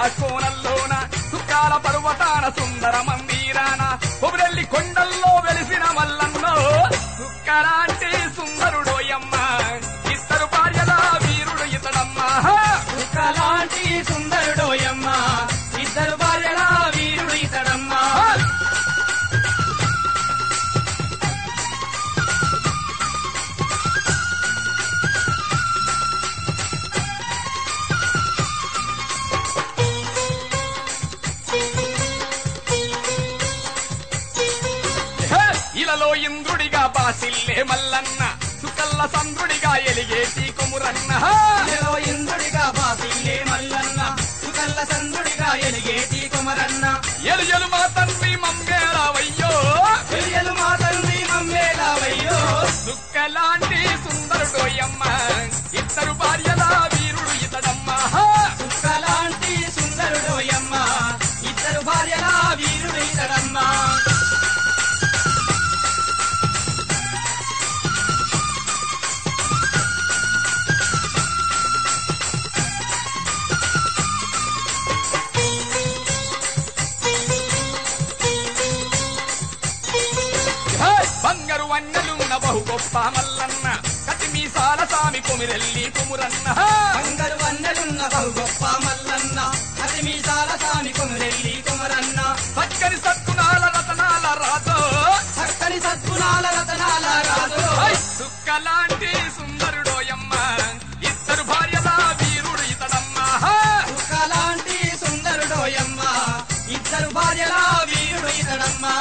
కోనల్లోన సుక్కాల పర్వతాన సుందర మందిరాన కొబరెల్లి కొండల్లో వెలిసిన మల్లన్నో సుక్కలాంటి సుందరుడోయమ్మ ఇద్దరు భార్యల వీరుడు ఇతడమ్మా కుక్కలాంటి సుందరుడోయమ్మ ఇద్దరు భార్యల వీరుడు ఇతడమ్మా హే! ఇలలో ఇంద్రుడిగా బాసిల్లే మల్లన్న సుకల్ల సంద్రుడిగా ఎలిగేటి కొమురన్న ఇలలో ఇంద్రుడిగా బాసిల్లే మల్లన్న సుకల్ల సంద్రుడిగా ఎలిగేటి కుమరన్న ఎలు ఎలు మా తండ్రి మమ్మేరావయ్యో తెలియలు మా తండ్రి మమ్మేలావయ్యో సుక్కలాంటి సుందరుడోయమ్మ ఇద్దరు భార్యల వీరుడు ఇతడమ్మా కుక్కలాంటి సుందరుడోయమ్మ ఇద్దరు భార్యల వీరుడు ఇతడమ్మా హే! బంగారు వన్నెలున్న బహు గొప్ప మల్లన్న కటి మీసాల సామి కొమిరెల్లి కొమురన్న బంగారు వన్నెలున్న బహు గొప్ప మల్లన్న అతి మీసాల సామి కొమరెల్లి కుమరన్న చక్కని సత్తునాల రతనాల రాజో చక్కని సద్గుణాల రతనాల రాజు హై! సుక్కలాంటి సుందరుడోయమ్మ ఇద్దరు భార్యల వీరుడు ఇతడమ్మా కుక్కలాంటి సుందరుడోయమ్మ ఇద్దరు భార్యల వీరుడు ఇతడమ్మా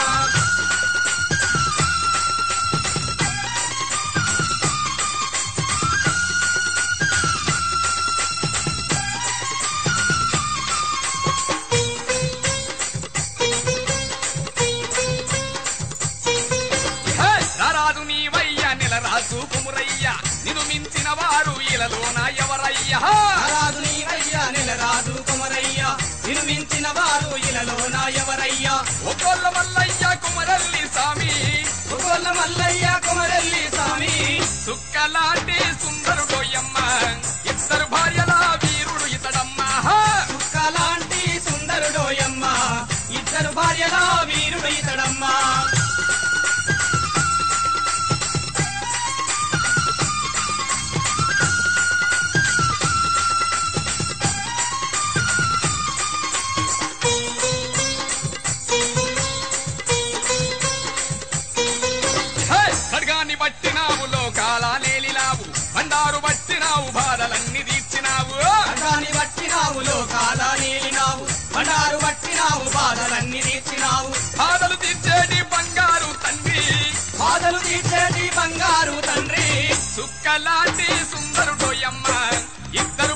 హే! రారాజు నీవయ్య నెలరాజు కుమురయ్య నిన్ను మించిన వారు ఇలలోన ఎవరయ్యా రాజు నీవయ్యా నెలరాజు కుమరయ్య నిర్మించిన వారు ఇలలోన ఎవరయ్యా ఒక్కొల్ల మల్లయ్య కుమరల్లి స్వామి ఒగోళ్ళ మల్లయ్య కుమరెల్లి స్వామి సుక్కలాంటి సుందరుడోయమ్మ ఇద్దరు భార్యల వీరుడు ఇతడమ్మా కుక్కలాంటి సుందరుడోయమ్మ ఇద్దరు భార్యల వీరుడు ఇతడమ్మా హే! ఖడ్గాన్ని పట్టినావు లోకాల నేలినావు బండారు పట్టినావు బాధలన్నీ తీర్చినావు అగాని పట్టినావు లోకాల నీలినావు బండారు పట్టినావు బాధలన్నీ తీర్చినావు బాధలు తీర్చేటి బంగారు తండ్రి బాధలు తీర్చేటి బంగారు తండ్రి సుక్కలాంటి సుందరుడోయమ్మ ఇద్దరు